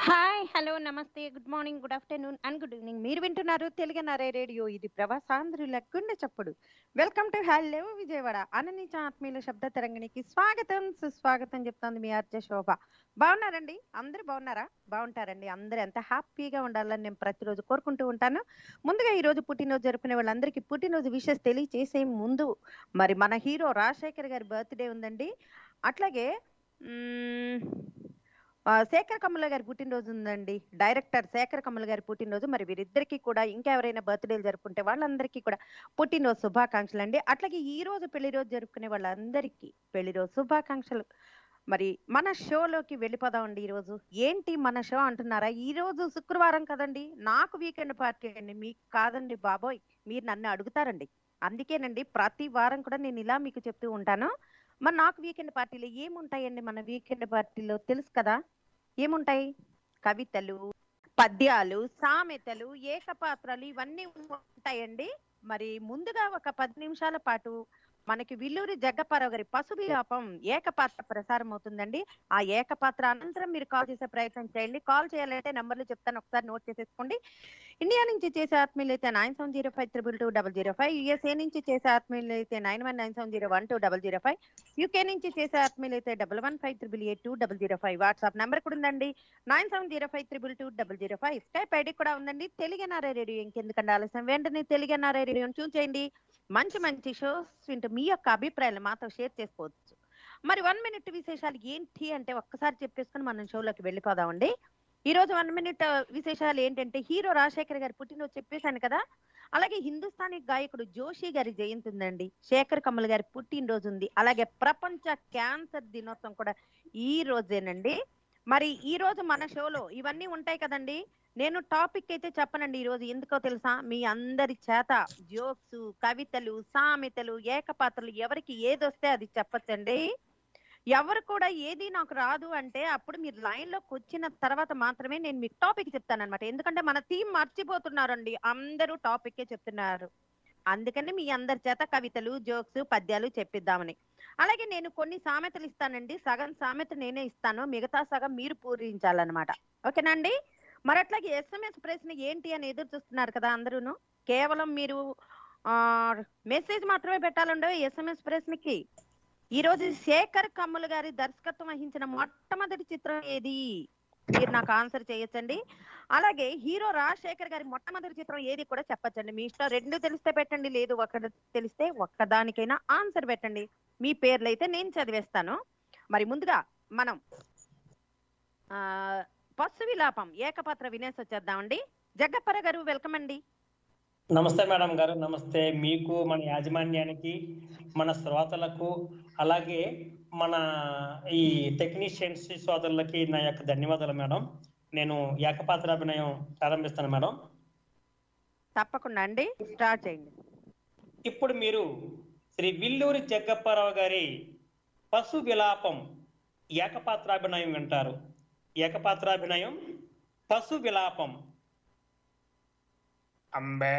Hi hello నమస్తే good morning good afternoon and good evening మీరు వింటున్నారు తెలుగు నరే రేడియో ఇది ప్రవాసాంధ్రుల గుండె చప్పుడు వెల్కమ్ టు హలో విజయవాడ అననిచ ఆత్మీయుల శబ్ద తరంగిణికి స్వాగతం సుస్వాగతం చెప్తోంది మీ ఆర్జే శోభ బాగున్నారండి అందరూ బాగున్నారా బాగుంటారండి అందరూ ఎంత హ్యాపీగా ఉండాలని నేను ప్రతిరోజు కోరుకుంటూ ఉంటాను ముందుగా ఈ రోజు పుట్టినరోజు జరుపుకునే వాళ్ళందరికీ పుట్టినరోజు విషెస్ తెలియచేసే ముందు మరి మన హీరో రాజశేఖర్ గారి బర్త్డే ఉందండి అట్లాగే మ్మ్, ఆ, శేఖర్ కమల గారి పుట్టినరోజు ఉందండి డైరెక్టర్ శేఖర్ కమల గారి పుట్టినరోజు మరి వీరిద్దరికి కూడా ఇంకెవరైనా బర్త్డేలు జరుపుకుంటే వాళ్ళందరికీ కూడా పుట్టినరోజు శుభాకాంక్షలు అండి అట్లాగే ఈ రోజు పెళ్లి రోజు జరుపుకునే వాళ్ళందరికీ పెళ్లి రోజు శుభాకాంక్షలు మరి మన షోలోకి వెళ్ళిపోదామండి ఈ రోజు ఏంటి మన షో అంటున్నారా ఈ రోజు శుక్రవారం కదండి నాకు వీకెండ్ పార్టీ అండి మీకు కాదండి బాబోయ్ మీరు నన్ను అడుగుతారండి అందుకేనండి ప్రతి వారం కూడా నేను ఇలా మీకు చెప్తూ ఉంటాను మరి నాకు వీకెండ్ పార్టీలో ఏముంటాయండి మన వీకెండ్ పార్టీలో తెలుసు కదా ఏముంటాయి కవితలు పద్యాలు సామెతలు ఏకపాత్రలు ఇవన్నీ ఉంటాయండి మరి ముందుగా ఒక పది నిమిషాల పాటు మనకి విల్లూరి జగ్గప్పారావు గారి పశువిలాపం ఏకపాత్ర ప్రసారం అవుతుందండి ఆ ఏకపాత్ర అనంతరం మీరు కాల్ చేసే ప్రయత్నం చేయండి కాల్ చేయాలంటే నెంబర్లు చెప్తాను ఒకసారి నోట్ చేసేసుకోండి ఇండియా నుంచి చేసే ఆత్మీయులు అయితే nine seven zero five triple two double zero five USA నుంచి చేసే ఆత్మీయులు అయితే nine one nine seven zero one two double zero five UK నుంచి చేసే ఆత్మీయులు అయితే double one five triple eight two double zero five WhatsApp number కూడా ఉందండి nine seven zero five triple two double zero five Skype ID కూడా ఉందండి తెలుగునారే radio ఇంకెందుకంటే ఆలస్యం వెంటనే తెలుగునారే రేడియోని చూస్ చేయండి మంచి మంచి షోస్ వింటూ మీ యొక్క అభిప్రాయాలు మాతో షేర్ చేసుకోవచ్చు మరి వన్ మినిట్ విశేషాలు ఏంటి అంటే ఒక్కసారి చెప్పేసుకుని మనం షోలోకి వెళ్ళిపోదామండి ఈ రోజు వన్ మినిట్ విశేషాలు ఏంటంటే హీరో రాజశేఖర్ గారి పుట్టినరోజు చెప్పేశాను కదా అలాగే హిందుస్థానీ గాయకుడు జోషి గారి జయంతి ఉందండి శేఖర్ కమల్ గారి పుట్టినరోజు ఉంది అలాగే ప్రపంచ క్యాన్సర్ దినోత్సవం కూడా ఈ రోజేనండి మరి ఈ రోజు మన షోలో ఇవన్నీ ఉంటాయి కదండి నేను టాపిక్ అయితే చెప్పనండి ఈ రోజు ఎందుకో తెలుసా మీ అందరి చేత జోక్స్ కవితలు సామెతలు ఏకపాత్రలు ఎవరికి ఏది వస్తే అది చెప్పచ్చండి ఎవరు కూడా ఏది నాకు రాదు అంటే అప్పుడు మీరు లైన్ లోకి వచ్చిన తర్వాత మాత్రమే నేను మీకు టాపిక్ చెప్తానన్నమాట ఎందుకంటే మన థీమ్ మర్చిపోతున్నారండి అందరూ టాపిక్ చెప్తున్నారు అందుకని మీ అందరి చేత కవితలు జోక్స్ పద్యాలు చెప్పిద్దామని అలాగే నేను కొన్ని సామెతలు ఇస్తానండి సగం సామెత నేనే ఇస్తాను మిగతా సగం మీరు పూరించాలన్నమాట ఓకేనండి మరి అట్లాగే ఎస్ఎంఎస్ ప్రశ్న ఏంటి అని ఎదురు చూస్తున్నారు కదా అందరూను కేవలం మీరు ఆ మెసేజ్ మాత్రమే పెట్టాలండి ఎస్ఎంఎస్ ప్రశ్నకి ఈ రోజు శేఖర్ కమ్ములు గారి దర్శకత్వం వహించిన మొట్టమొదటి చిత్రం ఏది మీరు నాకు ఆన్సర్ చేయొచ్చండి అలాగే హీరో రాజశేఖర్ గారి మొట్టమొదటి చిత్రం ఏది కూడా చెప్పచ్చండి మీ ఇష్టం రెండు తెలిస్తే పెట్టండి లేదు ఒకటి తెలిస్తే ఒక్కదానికైనా ఆన్సర్ పెట్టండి మీ పేర్లు అయితే నేను చదివేస్తాను మరి ముందుగా మనం ఆ పశు విలాపం ఏకపాత్ర వినేసి వచ్చేద్దామండి జగ్గప్పర గారు వెల్కమ్ అండి నమస్తే మేడం గారు నమస్తే మీకు మన యాజమాన్యానికి మన శ్రోతలకు అలాగే మన ఈ టెక్నీషియన్స్ సోదరులకి నా యొక్క ధన్యవాదాలు మేడం నేను ఏకపాత్రాభినయం ప్రారంభిస్తాను మేడం తప్పకుండా అండి స్టార్ట్ చేయండి ఇప్పుడు మీరు శ్రీ విల్లూరి జగ్గప్పారావు గారి పశు విలాపం ఏకపాత్రాభినయం వింటారు ఏకపాత్రాభినయం పశు విలాపం అంబే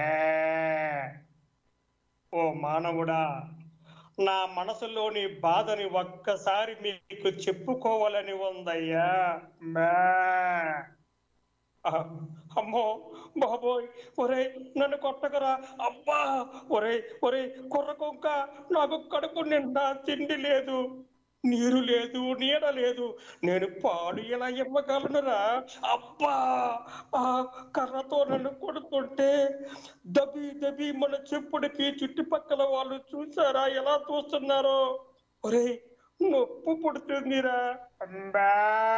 ఓ మానవుడా నా మనసులోని బాధని ఒక్కసారి మీకు చెప్పుకోవాలని ఉందయ్యా మే అహ, అమ్మో బాబోయ్ ఒరే నన్ను కొట్టకరా అబ్బా ఒరే ఒరే కుర్ర కొంక నాకు కడుపు నిండా తిండి లేదు నీరు లేదు నీడ లేదు నేను పాడు ఎలా ఇవ్వగలనురా అబ్బా ఆ కర్రతో నన్ను కొడుతుంటే దబి దబి మన చెప్పుడికి చుట్టుపక్కల వాళ్ళు చూసారా ఎలా చూస్తున్నారో ఒరే నొప్పు పుడుతుందిరా అంబా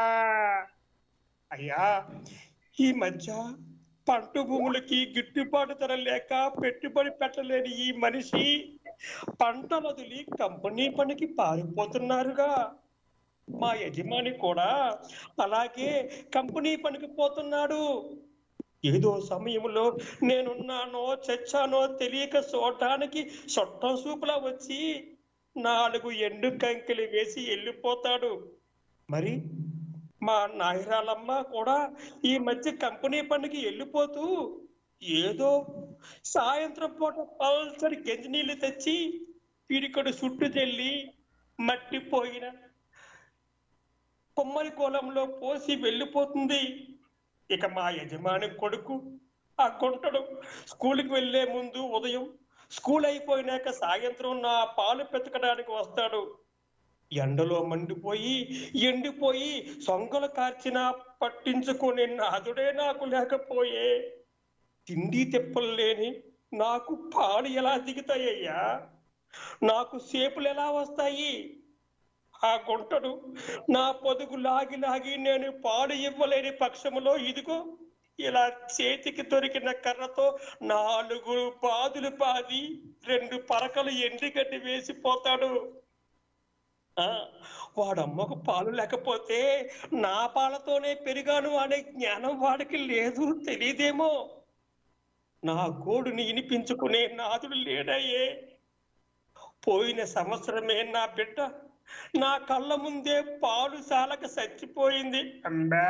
అయ్యా ఈ మధ్య పంట భూములకి గిట్టుబాటు ధర లేక పెట్టుబడి పెట్టలేని ఈ మనిషి పంటలు వదిలి కంపెనీ పనికి పారిపోతున్నారుగా మా యజమాని కూడా అలాగే కంపెనీ పనికి పోతున్నాడు ఏదో సమయంలో నేనున్నానో చచ్చానో తెలియక చూడటానికి సొట్టం సూపులా వచ్చి నాలుగు ఎండు కంకెలు వేసి వెళ్ళిపోతాడు మరి మా నాయరాలమ్మ కూడా ఈ మధ్య కంపెనీ పనికి వెళ్ళిపోతూ ఏదో సాయంత్రం పూట పల్సరి గంజి నీళ్లు తెచ్చి పిడికడు చుట్టు తెల్లి మట్టిపోయిన కొమ్మరి కోలంలో పోసి వెళ్ళిపోతుంది ఇక మా యజమాని కొడుకు ఆ గుంటడు స్కూల్కి వెళ్ళే ముందు ఉదయం స్కూల్ అయిపోయినాక సాయంత్రం నా పాలు పెతకడానికి వస్తాడు ఎండలో మండిపోయి ఎండిపోయి సొంగలు కార్చినా పట్టించుకునే నాదుడే నాకు లేకపోయే తిండి తెప్పలు లేని నాకు పాలు ఎలా దిగుతాయ్యా నాకు సేపులు ఎలా వస్తాయి ఆ గుంటడు నా పొదుగు లాగి లాగి నేను పాలు ఇవ్వలేని పక్షములో ఇదిగో ఇలా చేతికి దొరికిన కర్రతో నాలుగు పాదులు పాది రెండు పరకలు ఎండిగడ్డి వేసిపోతాడు ఆ వాడమ్మకు పాలు లేకపోతే నా పాలతోనే పెరిగాను అనే జ్ఞానం వాడికి లేదు తెలియదేమో నా గోడుని వినిపించుకునే నాదుడు లేడయ్యే పోయిన సంవత్సరమే నా బిడ్డ నా కళ్ళ ముందే పాలు సాలక చచ్చిపోయింది అంబా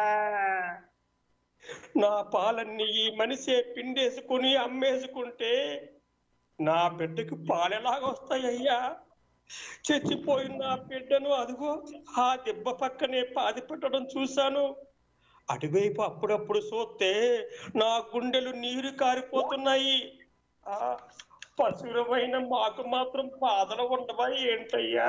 నా పాలన్నీ ఈ మనిషే పిండేసుకుని అమ్మేసుకుంటే నా బిడ్డకు పాలు ఎలాగొస్తాయ్యా చచ్చిపోయిన నా బిడ్డను అదిగో ఆ దెబ్బ పక్కనే పాది పెట్టడం చూశాను అటువైపు అప్పుడప్పుడు చూస్తే నా గుండెలు నీరు కారిపోతున్నాయి ఆ పశువులమైన మాకు మాత్రం బాధలు ఉండవా ఏంటయ్యా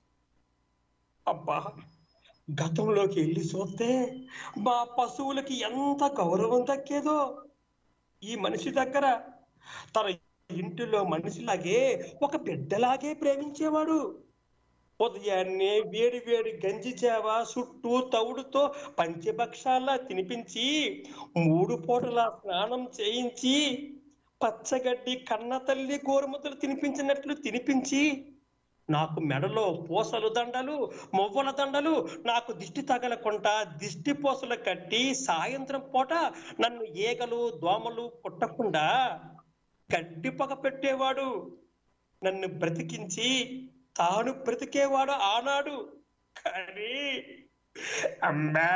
అబ్బా గతంలోకి వెళ్ళి చూస్తే మా పశువులకి ఎంత గౌరవం దక్కేదో ఈ మనిషి దగ్గర తన ఇంటిలో మనిషిలాగే ఒక బిడ్డలాగే ప్రేమించేవాడు ఉదయాన్నే వేడి వేడి గంజి చేవ చుట్టూ తవుడుతో పంచభక్షాల తినిపించి మూడు పూటల స్నానం చేయించి పచ్చగడ్డి కన్న తల్లి గోరుముద్దలు తినిపించినట్లు తినిపించి నాకు మెడలో పూసలు దండలు మొవ్వల దండలు నాకు దిష్టి తగలకుండా దిష్టి పూసలు కట్టి సాయంత్రం పూట నన్ను ఈగలు దోమలు కుట్టకుండా గడ్డి పొగ పెట్టేవాడు నన్ను బ్రతికించి తాను బ్రతికేవాడు ఆనాడు కానీ అమ్మా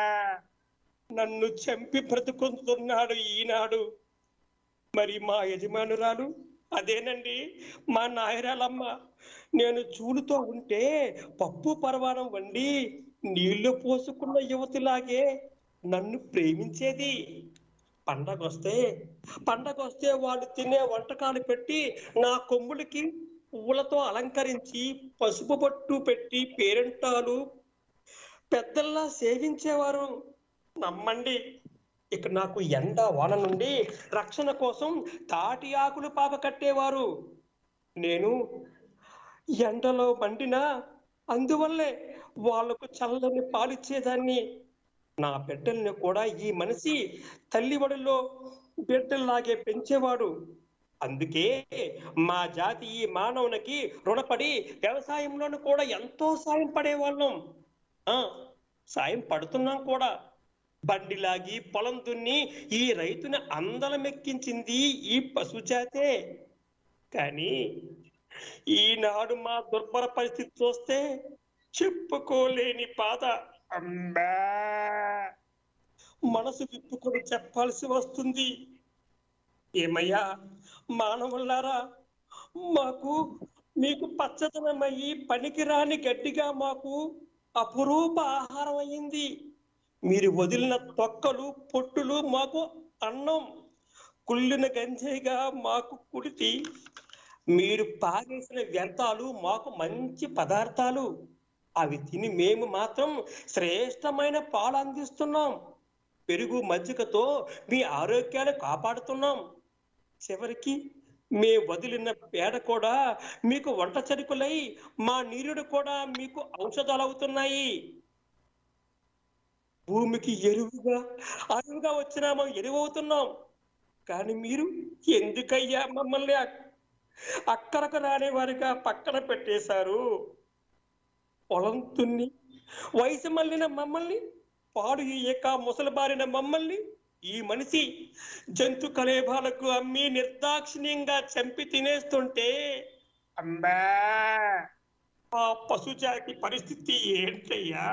నన్ను చంపి బ్రతుకుంటున్నాడు ఈనాడు మరి మా యజమానురాలు అదేనండి మా నాయరాలమ్మ నేను చూలుతో ఉంటే పప్పు పరవానం వండి నీళ్లు పోసుకున్న యువతిలాగే నన్ను ప్రేమించేది పండగొస్తే పండగొస్తే వాళ్ళు తినే వంటకాలు పెట్టి నా కొమ్ములకి పువ్వులతో అలంకరించి పసుపు పట్టు పెట్టి పేరెంటాలు పెద్దల్లా సేవించేవారు నమ్మండి ఇక నాకు ఎండ వాన నుండి రక్షణ కోసం తాటి ఆకులు పాప కట్టేవారు నేను ఎండలో మండినా అందువల్లే వాళ్లకు చల్లని పాలిచ్చేదాన్ని నా బిడ్డల్ని కూడా ఈ మనిషి తల్లి ఒడిలో బిడ్డల్లాగే పెంచేవాడు అందుకే మా జాతి ఈ మానవునికి రుణపడి వ్యవసాయంలోనూ కూడా ఎంతో సాయం పడేవాళ్ళం ఆ సాయం పడుతున్నాం కూడా బండిలాగి పొలం దున్ని ఈ రైతుని అందలమెక్కించింది ఈ పశుజాతే కానీ ఈనాడు మా దుర్భర పరిస్థితి చూస్తే చెప్పుకోలేని బాధ అమ్మా మనసు విప్పుకొని చెప్పాల్సి వస్తుంది ఏమయ్యా మానవులారా మాకు మీకు పచ్చదనమయ్యి పనికిరాని గట్టిగా మాకు అపురూప ఆహారం అయ్యింది మీరు వదిలిన తొక్కలు పొట్టులు మాకు అన్నం కుళ్ళిన గంజేగా మాకు కుడితి మీరు పారేసిన వ్యర్థాలు మాకు మంచి పదార్థాలు అవి తిని మేము మాత్రం శ్రేష్టమైన పాలు అందిస్తున్నాం పెరుగు మజ్జిగతో మీ ఆరోగ్యాన్ని కాపాడుతున్నాం చివరికి మే వదిలిన పేడ కూడా మీకు వంట చరుకులై మా నీరుడు కూడా మీకు ఔషధాలు అవుతున్నాయి భూమికి ఎరువుగా అరువుగా వచ్చినా మనం ఎరువు అవుతున్నాం కానీ మీరు ఎందుకయ్యా మమ్మల్ని అక్- అక్కరకు రాని వారిగా పక్కన పెట్టేశారు పొలం తున్ని వయసు మళ్ళిన మమ్మల్ని పాడు ఇయ్యక ముసలిబారిన మమ్మల్ని ఈ మనిషి జంతు కలేబాలకు అమ్మి నిర్దాక్షిణ్యంగా చంపి తినేస్తుంటే అమ్మా ఆ పశుజాతి పరిస్థితి ఏంటయ్యా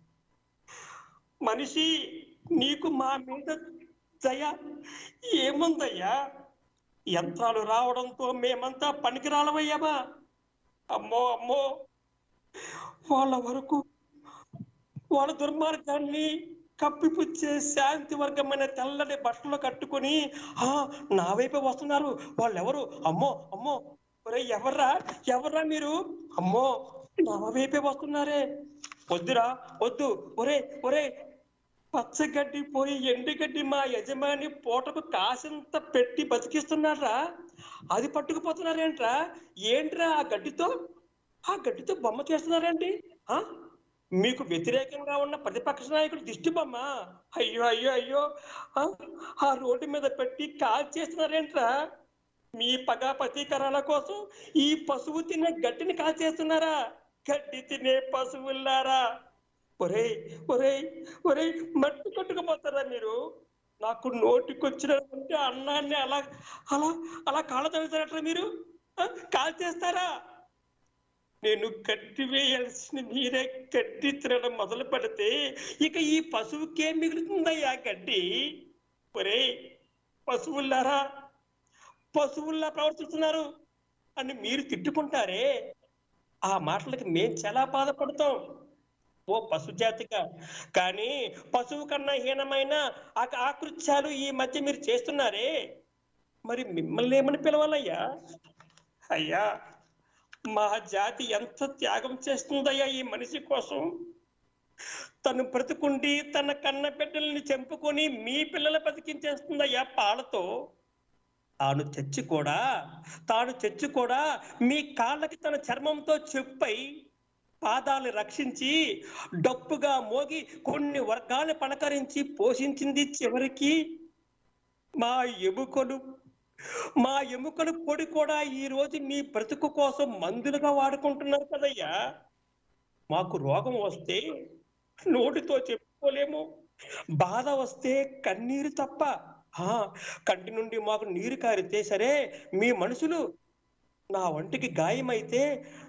మనిషి నీకు మా మీద దయ ఏముందయ్యా యంత్రాలు రావడంతో మేమంతా పనికిరాలమయ్యామా అమ్మో అమ్మో వాళ్ళ వరకు వాళ్ళ దుర్మార్గాన్ని కప్పిపుచ్చే శాంతి వర్గమైన తెల్లటి బట్టలు కట్టుకొని ఆ నా వైపే వస్తున్నారు వాళ్ళు ఎవరు అమ్మో అమ్మో ఒరే ఎవర్రా ఎవర్రా మీరు అమ్మో నా వైపే వస్తున్నారే వద్దురా వద్దు ఒరే ఒరే పచ్చగడ్డి పోయి ఎండుగడ్డి మా యజమాని పూటకు కాసింత పెట్టి బతికిస్తున్నాడ్రా అది పట్టుకుపోతున్నారేంట్రా ఏంట్రా ఆ గడ్డితో ఆ గడ్డితో బొమ్మ చేస్తున్నారేంటి ఆ మీకు వ్యతిరేకంగా ఉన్న ప్రతిపక్ష నాయకుడు దిష్టి బొమ్మ అయ్యో అయ్యో అయ్యో ఆ, ఆ రోడ్డు మీద పెట్టి కాల్ చేస్తున్నారేంట్రా మీ పగా ప్రతీకరాల కోసం ఈ పశువు తినే గడ్డిని కాల్ చేస్తున్నారా గడ్డి తినే పశువులారా ఒరేయ్ ఒరేయ్ ఒరేయ్ మట్టి కొట్టుకుపోతారా మీరు నాకు నోటికొచ్చినటువంటి అన్నాన్ని అలా అలా అలా కాళ్ళ తవ్వుతారట మీరు ఆ? కాల్ చేస్తారా నేను గడ్డి వేయాల్సిన మీరే గడ్డి తినడం మొదలు పెడితే ఇక ఈ పశువుకేం మిగులుతుందయ్యా గడ్డి ఒరేయ్ పశువులారా పశువుల్లా ప్రవర్తిస్తున్నారు అని మీరు తిట్టుకుంటారే ఆ మాటలకి మేం చాలా బాధపడతాం ఓ పశు జాతిగా కానీ పశువు కన్నా హీనమైన ఆ ఆకృత్యాలు ఈ మధ్య మీరు చేస్తున్నారే మరి మిమ్మల్ని ఏమని పిలవాలయ్యా అయ్యా మా జాతి ఎంత త్యాగం చేస్తుందయ్యా ఈ మనిషి కోసం తను బ్రతుకుండి తన కన్న బిడ్డల్ని చంపుకొని మీ పిల్లల బతికించేస్తుందయ్యా పాలతో తాను తెచ్చి కూడా తాను తెచ్చి కూడా మీ కాళ్ళకి తన చర్మంతో చెప్పై పాదాలు రక్షించి డప్పుగా మోగి కొన్ని వర్గాలు పలకరించి పోషించింది చివరికి మా ఎముకలు మా ఎముకలు పొడి కూడా ఈ రోజు మీ బ్రతుకు కోసం మందులుగా వాడుకుంటున్నారు కదయ్యా మాకు రోగం వస్తే నోటితో చెప్పుకోలేము బాధ వస్తే కన్నీరు తప్ప ఆ కంటి నుండి మాకు నీరు కారితే సరే మీ మనుషులు నా ఒంటికి గాయమైతే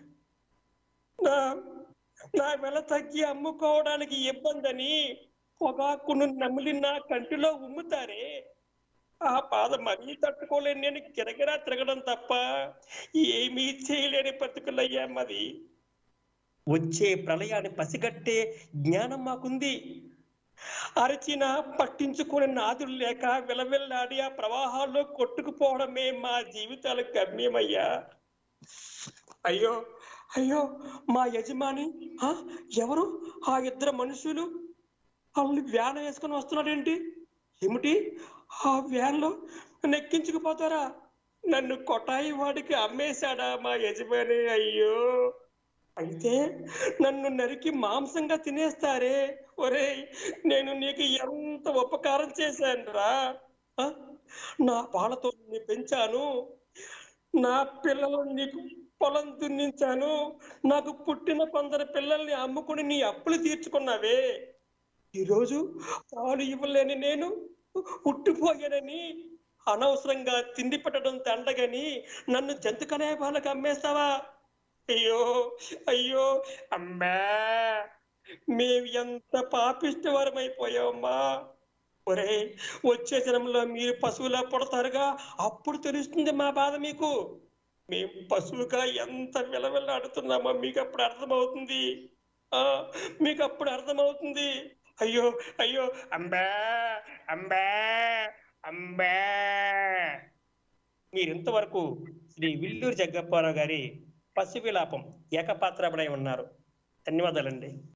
నా నా వెల తగ్గి అమ్ముకోవడానికి ఇబ్బందని పొగాకును నమిలి నా కంటిలో ఉమ్ముతారే ఆ బాధ మరీ తట్టుకోలేని నేను గిరగిరా తిరగడం తప్ప ఏమీ చేయలేని బతుకులయ్యా మరి వచ్చే ప్రళయాన్ని పసిగట్టే జ్ఞానం మాకుంది అరచిన పట్టించుకునే నాదులు లేక విలవిల్లాడి ఆ ప్రవాహాల్లో కొట్టుకుపోవడమే మా జీవితాల గమ్యమయ్యా అయ్యో అయ్యో మా యజమాని ఆ ఎవరు ఆ ఇద్దరు మనుషులు వాళ్ళని వ్యాన్ వేసుకొని వస్తున్నాడేంటి ఏమిటి ఆ వ్యాన్ లో నెక్కించుకుపోతారా నన్ను కొటాయి వాడికి అమ్మేశాడా మా యజమాని అయ్యో అయితే నన్ను నరికి మాంసంగా తినేస్తారే ఒరేయ్ నేను నీకు ఎంత ఉపకారం చేశానురా ఆ? నా పాలతో నిన్ను పెంచాను నా పిల్లలను నీకు పొలం దున్నించాను నాకు పుట్టిన కొందరు పిల్లల్ని అమ్ముకుని నీ అప్పులు తీర్చుకున్నావే ఈరోజు పాలు ఇవ్వలేని నేను పుట్టిపోయానని అనవసరంగా తిండి పెట్టడం దండగని నన్ను జంతుకనే వాళ్ళకి అమ్మేస్తావా అయ్యో అయ్యో అమ్మా మేము ఎంత పాపిష్టవరమైపోయావమ్మా ఒరే వచ్చే జనంలో మీరు పశువులా పుడతారుగా అప్పుడు తెలుస్తుంది మా బాధ మీకు మేము పశువుగా ఎంత విలవిల్లాడుతున్నామో మీకు అప్పుడు అర్థమవుతుంది ఆ మీకు అప్పుడు అర్థమవుతుంది అయ్యో అయ్యో అంబా అంబా అంబా మీరు ఇంతవరకు శ్రీ విల్లూరు జగ్గప్పారావు గారి పశు విలాపం ఏకపాత్రపడై ఉన్నారు ధన్యవాదాలండి